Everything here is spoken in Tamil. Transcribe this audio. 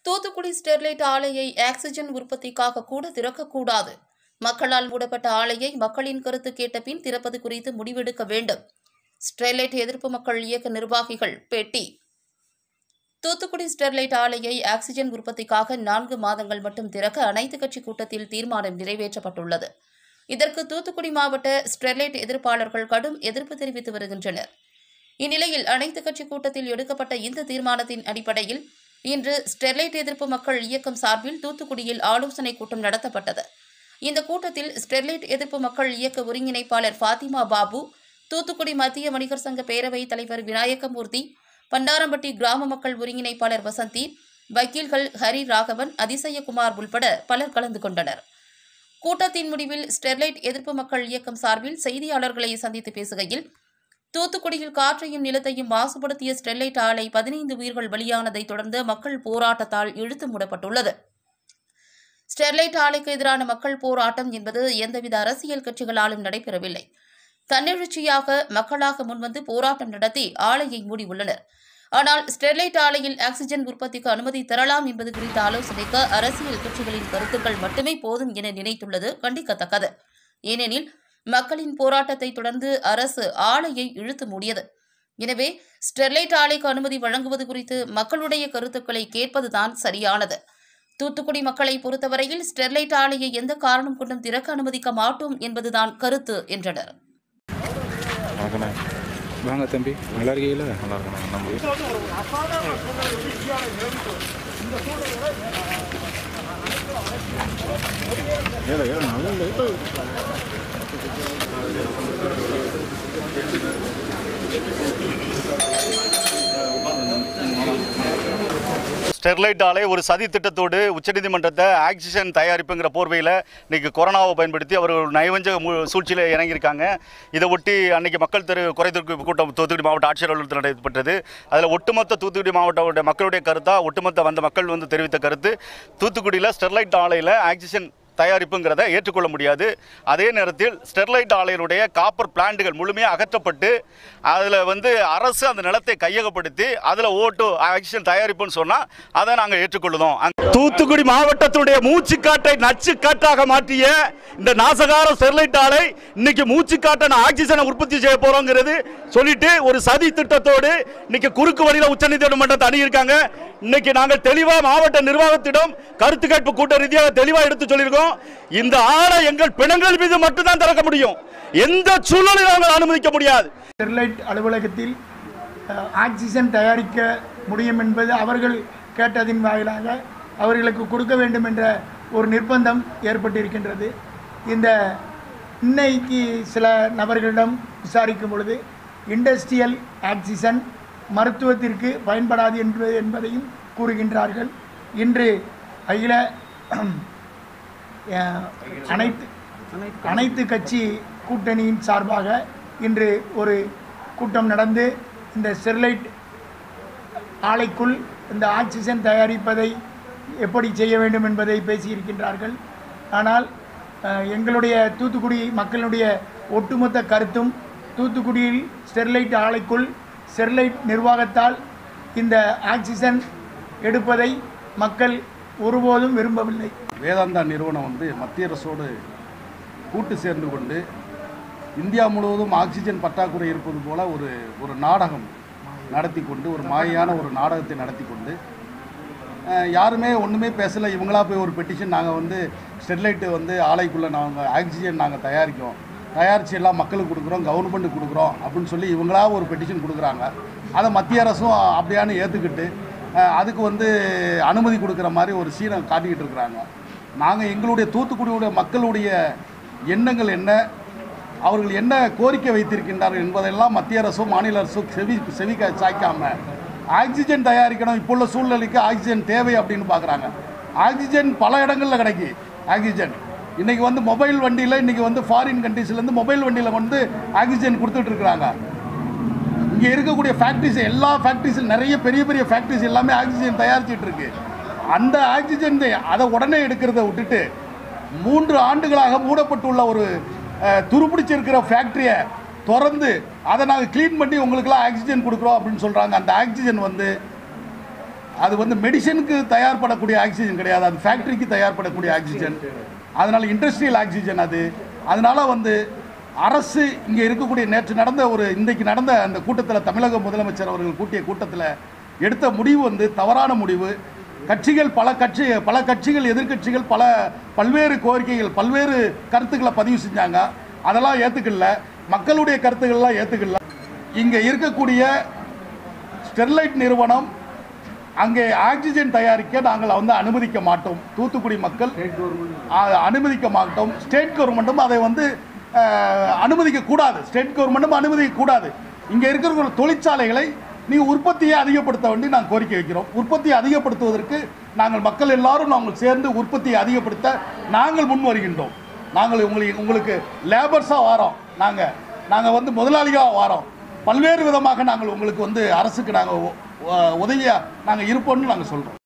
தூத்துக்குடி ஸ்டெர்லைட் ஆலையை ஆக்சிஜன் உற்பத்திக்காக கூட திறக்கக்கூடாது மக்களால் மூடப்பட்ட ஆலையை மக்களின் கருத்து கேட்ட பின் திறப்பது குறித்து முடிவெடுக்க வேண்டும் ஸ்டெர்லைட் எதிர்ப்பு மக்கள் இயக்க நிர்வாகிகள் பேட்டி தூத்துக்குடி ஸ்டெர்லைட் ஆலையை ஆக்சிஜன் உற்பத்திக்காக நான்கு மாதங்கள் மட்டும் திறக்க அனைத்துக் கட்சி கூட்டத்தில் தீர்மானம் நிறைவேற்றப்பட்டுள்ளது இதற்கு தூத்துக்குடி மாவட்ட ஸ்டெர்லைட் எதிர்ப்பாளர்கள் கடும் எதிர்ப்பு தெரிவித்து வருகின்றனர் இந்நிலையில் அனைத்துக் கட்சி கூட்டத்தில் எடுக்கப்பட்ட இந்த தீர்மானத்தின் அடிப்படையில் இன்று ஸ்டெர்லைட் எதிர்ப்பு மக்கள் இயக்கம் சார்பில் தூத்துக்குடியில் ஆலோசனை கூட்டம் நடத்தப்பட்டது இந்த கூட்டத்தில் ஸ்டெர்லைட் எதிர்ப்பு மக்கள் இயக்க ஒருங்கிணைப்பாளர் ஃபாத்திமா பாபு தூத்துக்குடி மத்திய வணிகர் சங்க பேரவைத் தலைவர் விநாயகமூர்த்தி பண்டாரம்பட்டி கிராம மக்கள் ஒருங்கிணைப்பாளர் வசந்தி வக்கீல்கள் ஹரி ராகவன் அதிசயகுமார் உள்பட பலர் கலந்து கொண்டனர் கூட்டத்தின் முடிவில் ஸ்டெர்லைட் எதிர்ப்பு மக்கள் இயக்கம் சார்பில் செய்தியாளர்களை சந்தித்து பேசுகையில் தூத்துக்குடியில் காற்றையும் நிலத்தையும் மாசுபடுத்திய ஸ்டெர்லைட் ஆலை பதினைந்து உயிர்கள் பலியானதை தொடர்ந்து மக்கள் போராட்டத்தால் இழுத்து மூடப்பட்டுள்ளது ஸ்டெர்லைட் ஆலைக்கு எதிரான மக்கள் போராட்டம் என்பது எந்தவித அரசியல் கட்சிகளாலும் நடைபெறவில்லை தன்னெழுச்சியாக மக்களாக முன்வந்து போராட்டம் நடத்தி ஆலையை மூடியுள்ளனர் ஆனால் ஸ்டெர்லைட் ஆலையில் ஆக்சிஜன் உற்பத்திக்கு அனுமதி தரலாம் என்பது குறித்த ஆலோசனைக்கு அரசியல் கட்சிகளின் கருத்துக்கள் மட்டுமே போதும் என நினைத்துள்ளது கண்டிக்கத்தக்கது ஏனெனில் மக்களின் போராட்டத்தை தொடர்ந்து அரசு ஆலையை இழுத்து மூடியது எனவே ஸ்டெர்லைட் ஆலைக்கு அனுமதி வழங்குவது குறித்து மக்களுடைய கருத்துக்களை கேட்பதுதான் சரியானது தூத்துக்குடி மக்களை பொறுத்தவரையில் ஸ்டெர்லைட் ஆலையை எந்த காரணம் கொண்டும் திறக்க அனுமதிக்க மாட்டோம் என்பதுதான் கருத்து என்றனர் வணக்கண்ணே வாங்க தம்பி நல்லா இருக்கீங்களா நல்லா இருக்கணும் நம்ம ஏதோ ஏதோ நல்ல ஸ்டெர்லைட் ஆலை ஒரு சதி திட்டத்தோடு உச்சநீதிமன்றத்தை ஆக்சிஜன் தயாரிப்புங்கிற போர்வையில் இன்னைக்கு கொரோனாவை பயன்படுத்தி அவர் ஒரு நயவஞ்ச மு- சூழ்ச்சியில் இறங்கியிருக்காங்க இதை ஒட்டி அன்னைக்கு மக்கள் தெரு குறைதீர்ப்பு கூட்டம் தூத்துக்குடி மாவட்ட ஆட்சியர் அலுவலகத்தில் நடைபெற்றது அதில் ஒட்டுமொத்த தூத்துக்குடி மாவட்ட மக்களுடைய கருத்தாக ஒட்டுமொத்த வந்த மக்கள் வந்து தெரிவித்த கருத்து தூத்துக்குடியில் ஸ்டெர்லைட் ஆலையில் ஆக்சிஜன் தயாரிப்புங்கிறத ஏற்றுக்கொள்ள முடியாது அதே நேரத்தில் ஸ்டெர்லைட் ஆலையினுடைய காப்பர் பிளான்ட்டுகள் முழுமையாக அகற்றப்பட்டு அதில் வந்து அரசு அந்த நிலத்தை கையகப்படுத்தி அதில் ஓட்டு ஆக்சிஜன் தயாரிப்புன்னு சொன்னால் அதை நாங்கள் ஏற்றுக்கொள்ளுதோம் தூத்துக்குடி மாவட்டத்துடைய மூச்சு காற்றை நச்சு காற்றாக மாற்றிய இந்த நாசகார ஸ்டெர்லைட் ஆலை இன்னைக்கு மூச்சு காற்றை ஆக்சிஜனை உற்பத்தி செய்ய போறோங்கிறது சொல்லிட்டு ஒரு சதி திட்டத்தோடு இன்னைக்கு குறுக்கு வழியில் உச்சநீதிமன்றத்தை அணுகியிருக்காங்க இன்னைக்கு நாங்கள் தெளிவாக மாவட்ட நிர்வாகத்திடம் கருத்து கேட்பு கூட்ட ரீதியாக தெளிவாக எடுத்து சொல்லியிருக்கோம் இந்த ஆலை எங்கள் பிணங்கள் மீது மட்டும்தான் திறக்க முடியும் எந்த சூழலில் நாங்கள் அனுமதிக்க முடியாது ஸ்டெர்லைட் அலுவலகத்தில் அஹ், ஆக்சிஜன் தயாரிக்க முடியும் என்பது அவர்கள் கேட்டதின் வாயிலாக அவர்களுக்கு கொடுக்க வேண்டும் என்ற ஒரு நிர்பந்தம் ஏற்பட்டிருக்கின்றது இந்த இன்னைக்கு சில நபர்களிடம் விசாரிக்கும் பொழுது இண்டஸ்ட்ரியல் ஆக்சிஜன் மருத்துவத்திற்கு பயன்படாது என்பது என்பதையும் கூறுகின்றார்கள் இன்று அகில அஹ், அனைத்து அனைத்து கட்சி கூட்டணியின் சார்பாக இன்று ஒரு கூட்டம் நடந்து இந்த ஸ்டெர்லைட் ஆலைக்குள் இந்த ஆக்சிஜன் தயாரிப்பதை எப்படி செய்ய வேண்டும் என்பதை பேசியிருக்கின்றார்கள் ஆனால் அஹ், எங்களுடைய தூத்துக்குடி மக்களுடைய ஒட்டுமொத்த கருத்தும் தூத்துக்குடியில் ஸ்டெர்லைட் ஆலைக்குள் ஸ்டெர்லைட் நிர்வாகத்தால் இந்த ஆக்சிஜன் எடுப்பதை மக்கள் ஒருபோதும் விரும்பவில்லை வேதாந்தா நிறுவனம் வந்து மத்திய அரசோடு கூட்டு சேர்ந்து கொண்டு இந்தியா முழுவதும் ஆக்சிஜன் பற்றாக்குறை இருப்பது போல ஒரு ஒரு நாடகம் நடத்தி கொண்டு ஒரு மாயான ஒரு நாடகத்தை நடத்தி கொண்டு அஹ், யாருமே ஒன்றுமே பேசலை இவங்களா போய் ஒரு பெட்டிஷன் நாங்கள் வந்து ஸ்டெர்லைட்டு வந்து ஆலைக்குள்ளே நாங்கள் ஆக்சிஜன் நாங்கள் தயாரிக்கோம் தயாரித்து எல்லாம் மக்களுக்கு கொடுக்குறோம் கவர்மெண்ட்டுக்கு கொடுக்குறோம் அப்படின்னு சொல்லி இவங்களா ஒரு பெட்டிஷன் கொடுக்குறாங்க அதை மத்திய அரசும் அப்படியானு ஏற்றுக்கிட்டு அஹ், அதுக்கு வந்து அனுமதி கொடுக்குற மாதிரி ஒரு சீனை காட்டிக்கிட்டு இருக்கிறாங்க நாங்கள் எங்களுடைய தூத்துக்குடியுடைய மக்களுடைய எண்ணங்கள் என்ன அவர்கள் என்ன கோரிக்கை வைத்திருக்கின்றார்கள் என்பதெல்லாம் மத்திய அரசும் மாநில அரசும் செவி செவி சாய்க்காம ஆக்சிஜன் தயாரிக்கணும் இப்போ உள்ள சூழ்நிலைக்கு ஆக்சிஜன் தேவை அப்படின்னு பார்க்குறாங்க ஆக்சிஜன் பல இடங்களில் கிடைக்கி ஆக்சிஜன் இன்றைக்கி வந்து மொபைல் வண்டியில் இன்றைக்கி வந்து ஃபாரின் கண்ட்ரீஸ்லேருந்து மொபைல் வண்டியில் வந்து ஆக்சிஜன் கொடுத்துட்டு இருக்கிறாங்க இங்கே இருக்கக்கூடிய ஃபேக்ட்ரிஸ் எல்லா ஃபேக்ட்ரிஸில் நிறைய பெரிய பெரிய ஃபேக்ட்ரிஸ் எல்லாமே ஆக்சிஜன் தயாரிச்சிட்டு இருக்கு அந்த ஆக்சிஜன் அதை உடனே எடுக்கிறத விட்டுட்டு மூன்று ஆண்டுகளாக மூடப்பட்டுள்ள ஒரு அஹ், துருப்பிடிச்சிருக்கிற ஃபேக்ட்ரியை திறந்து அதை நாங்கள் க்ளீன் பண்ணி உங்களுக்கெல்லாம் ஆக்சிஜன் கொடுக்குறோம் அப்படின்னு சொல்கிறாங்க அந்த ஆக்சிஜன் வந்து அது வந்து மெடிசனுக்கு தயார்படக்கூடிய ஆக்சிஜன் கிடையாது அது ஃபேக்டரிக்கு தயார்படக்கூடிய ஆக்சிஜன் அதனால் இண்டஸ்ட்ரியல் ஆக்சிஜன் அது அதனால வந்து அரசு இங்கே இருக்கக்கூடிய நேற்று நடந்த ஒரு இன்றைக்கு நடந்த அந்த கூட்டத்தில் தமிழக முதலமைச்சர் அவர்கள் கூட்டிய கூட்டத்தில் எடுத்த முடிவு வந்து தவறான முடிவு கட்சிகள் பல கட்சி பல கட்சிகள் எதிர்க்கட்சிகள் பல பல்வேறு கோரிக்கைகள் பல்வேறு கருத்துக்களை பதிவு செஞ்சாங்க அதெல்லாம் ஏற்றுக்கல மக்களுடைய கருத்துக்கள்லாம் ஏற்றுக்கல இங்கே இருக்கக்கூடிய ஸ்டெர்லைட் நிறுவனம் அங்கே ஆக்சிஜன் தயாரிக்க நாங்கள் வந்து அனுமதிக்க மாட்டோம் தூத்துக்குடி மக்கள் ஆ, அனுமதிக்க மாட்டோம் ஸ்டேட் கவர்மெண்ட்டும் அதை வந்து அஹ், அனுமதிக்க கூடாது ஸ்டேட் கவர்மெண்ட்டும் அனுமதிக்க கூடாது இங்கே இருக்கிற ஒரு தொழிற்சாலைகளை நீங்கள் உற்பத்தியை அதிகப்படுத்த வேண்டி நாங்கள் கோரிக்கை வைக்கிறோம் உற்பத்தியை அதிகப்படுத்துவதற்கு நாங்கள் மக்கள் எல்லாரும் நாங்கள் சேர்ந்து உற்பத்தியை அதிகப்படுத்த நாங்கள் முன் வருகின்றோம் நாங்கள் உங்களுக்கு உங்களுக்கு லேபர்ஸாக வாரோம் நாங்கள் நாங்கள் வந்து முதலாளியாக வாரோம் பல்வேறு விதமாக நாங்கள் உங்களுக்கு வந்து அரசுக்கு நாங்கள் உதவியாக நாங்கள் இருப்போம்னு நாங்கள் சொல்கிறோம்